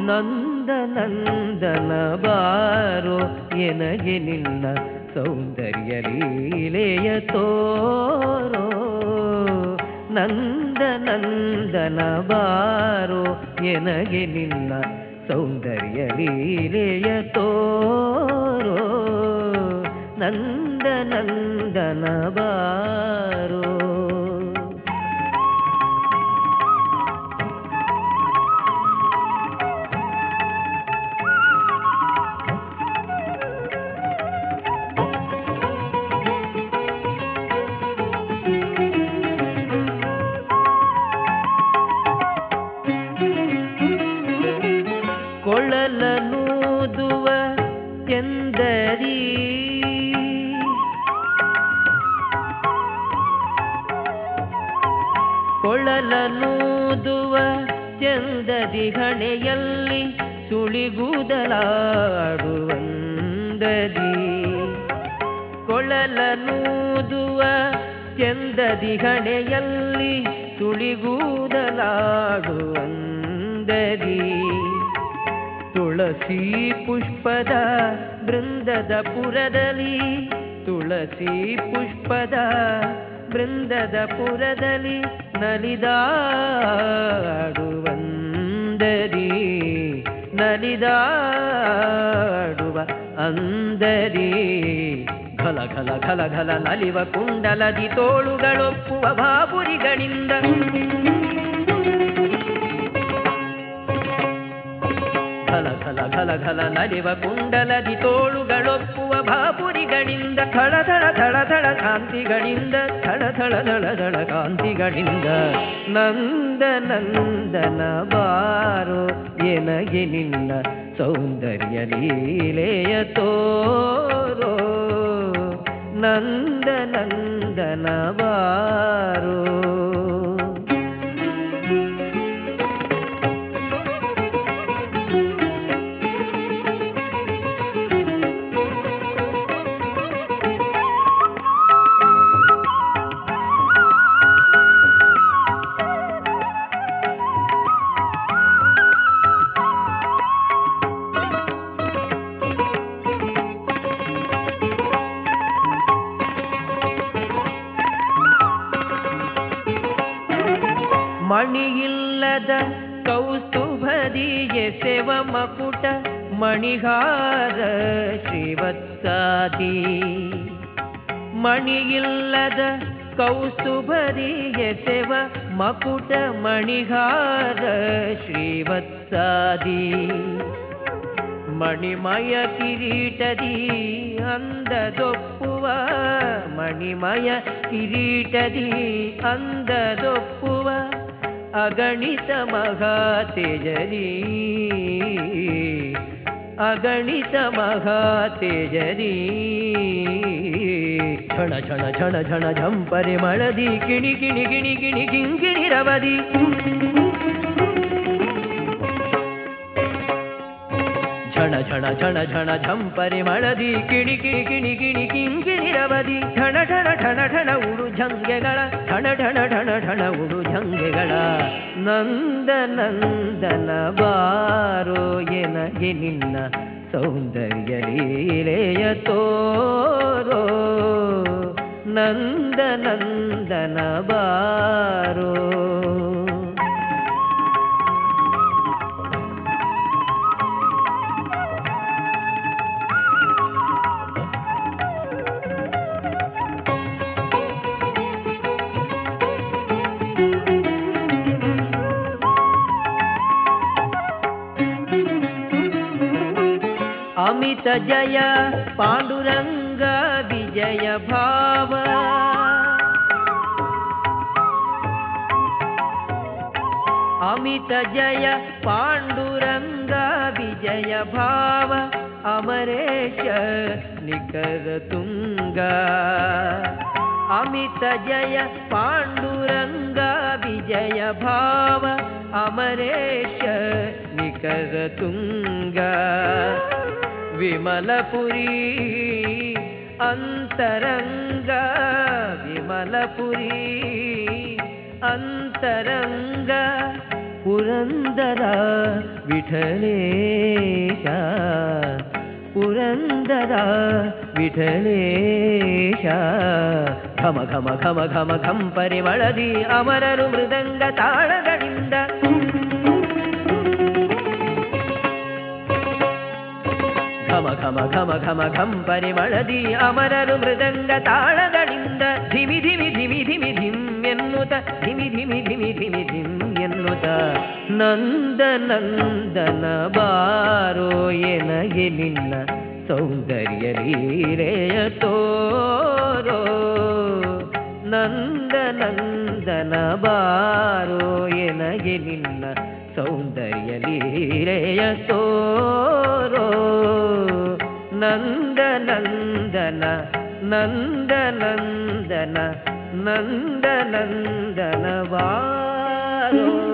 ನಂದ ನಂದನ ಬಾರೋ ಎನಗೆ ನಿನ್ನ ಸೌಂದರ್ಯ ಲೀಲೆಯ ತೋರೋ ನಂದ ನಂದನ ಬಾರೋ ಎನಗೆ ನಿನ್ನ ಸೌಂದರ್ಯ ಲೀಲೆಯ ತೋರೋ ನಂದ ನಂದನ ಬಾರೋ ಕೊಳಲನೂದುವ ಎಂದರಿ ಕೊಳಲನೂದುವ ಚಂದದಿ ಹಣೆಯಲ್ಲಿ ಸುಳಿಗುದಲಾಡುವಂದರಿ ಕೊಳಲನೂದುವ ಚಂದದಿ ಹಣೆಯಲ್ಲಿ ಸುಳಿಗುದಲಾಡುವಂದರಿ ತುಳಸಿ ಪುಷ್ಪದ ಬೃಂದದ ಪುರದಲ್ಲಿ ತುಳಸಿ ಪುಷ್ಪದ ಬೃಂದದ ಪುರದಲ್ಲಿ ನಲಿದಾಡುವಂದರಿ ನಲಿದಾಡುವ ಅಂದರಿ ಘಲ ಘಲ ಘಲ ಘಲ ನಲಿವ ಕುಂಡಲದಿ ತೋಳುಗಳೊಪ್ಪುವ ಬಾಬುರಿಗಳಿಂದ ಘಲ ಘಲ ಘಲ ಘಲ ನಲಿವ ಕುಂಡಲದಿ ತೋಳುಗಳೊಪ್ಪುವ ಬಾಪುರಿಗಳಿಂದ ಥಳ ಥಳ ಥಳ ಥಳ ಕಾಂತಿಗಳಿಂದ ಥಳ ಥಳ ಧಳ ಧಳ ಕಾಂತಿಗಳಿಂದ ನಂದ ನಂದನ ಬಾರೋ ಎನಗೆ ನಿನ್ನ ಸೌಂದರ್ಯ ಲೀಲೆಯ ತೋರೋ ನಂದ ನಂದನ ಬಾರೋ ಮಣಿಯಿಲ್ಲದ ಕೌಸ್ತುಭದಿ ಎಸೆವ ಮಕುಟ ಮಣಿಹಾರ ಶ್ರೀವತ್ಸಾದಿ ಮಣಿಯಿಲ್ಲದ ಕೌಸ್ತುಭದಿ ಎಸೆವ ಮಕುಟ ಮಣಿಹಾರ ಶ್ರೀವತ್ಸಾದಿ ಮಣಿಮಯ ಕಿರೀಟದಿ ಅಂದದೊಪ್ಪುವ ಮಣಿಮಯ ಕಿರೀಟದಿ ಅಂದದೊಪ್ಪುವ ಅಗಣಿತ ಮಹಾತೇಜರಿ ಅಗಣಿತ ಮಹಾತೇಜರಿ ಝಣ ಝಣ ಝಣ ಝಣ ಝಂಪರೆ ಮಳದಿ ಕಿಣಿ ಕಿಣಿ ಗಿಣಿ ಗಿಣಿ ಗಿಂಗಿಣಿ ರವದಿ ಝಣ ಝಣ ಝಣ ಝಣ ಝಂಪರೆ ಮಳದಿ ಕಿಣಿ ಕಿಣಿ ಕಿಣಿ ಕಿಣಿ ಕಿಂಕಿಣಿ ರವದಿ ಠಣ ಠಣ ಠಣ ಠಣ ಉಡು ಝಂಗೆಗಳ ಠಣ ಠಣ ಠಣ ಠಣ ಉಡು ಝಂಗೆಗಳ ನಂದ ನಂದನ ಬಾರೋ ಎನಗೆ ನಿನ್ನ ಸೌಂದರ್ಯ ಲೀಲೆಯ ತೋರೋ ನಂದ ನಂದನ ಬಾರೋ ಅಮಿತ ಜಯ ಪಾಂಡುರಂಗ ವಿಜಯ ಭಾವ ಅಮಿತ ಜಯ ಪಾಂಡುರಂಗ ವಿಜಯ ಭಾವ ಅಮರೇಶ ನಿಖರ ತುಂಗ ಅಮಿತ ಜಯ ಪಾಂಡುರಂಗ ವಿಜಯ ಭಾವ ಅಮರೇಶ ನಿಖರ ತುಂಗ ವಿಮಲಪುರಿ ಅಂತರಂಗ ವಿಮಲಪುರಿ ಅಂತರಂಗ ಪುರಂದರ ವಿಠಲೇಶ ಪುರಂದರ ವಿಠಲೇಶ ಘಮ ಘಮ ಘಮ ಘಮ ಘಂ ಪರಿಮಳದಿ ಅಮರರು ಮೃದಂಗ ತಾಳಗಳಿಂದ ಘಮ ಘಮ ಘಮ ಘಮ ಘಂ ಪರಿಮಳದಿ ಅಮರರು ಮೃದಂಗ ತಾಳಗಳಿಂದ ಧಿಮಿ ಧಿಮಿ ಧಿಮಿ ಧಿಮಿ ಧಿಮ್ ಎನ್ನುತ್ತ ಧಿಮಿ ಧಿಮಿ ಧಿಮಿ ಧಿಮಿ ಧಿಮ್ ಎನ್ನುತ್ತ ನಂದ ನಂದನ ಬಾರೋ ಎನಗೆ ನಿನ್ನ ಸೌಂದರ್ಯ ಲೀಲೆಯ ತೋರೋ ನಂದ ನಂದನ ಬಾರೋ ಎನಗೆ ನಿನ್ನ ಸೌಂದರ್ಯ ಲೀಲೆಯ ತೋರೋ ನಂದ ನಂದನ ನಂದ ನಂದನ ನಂದ ನಂದನ ಬಾರೋ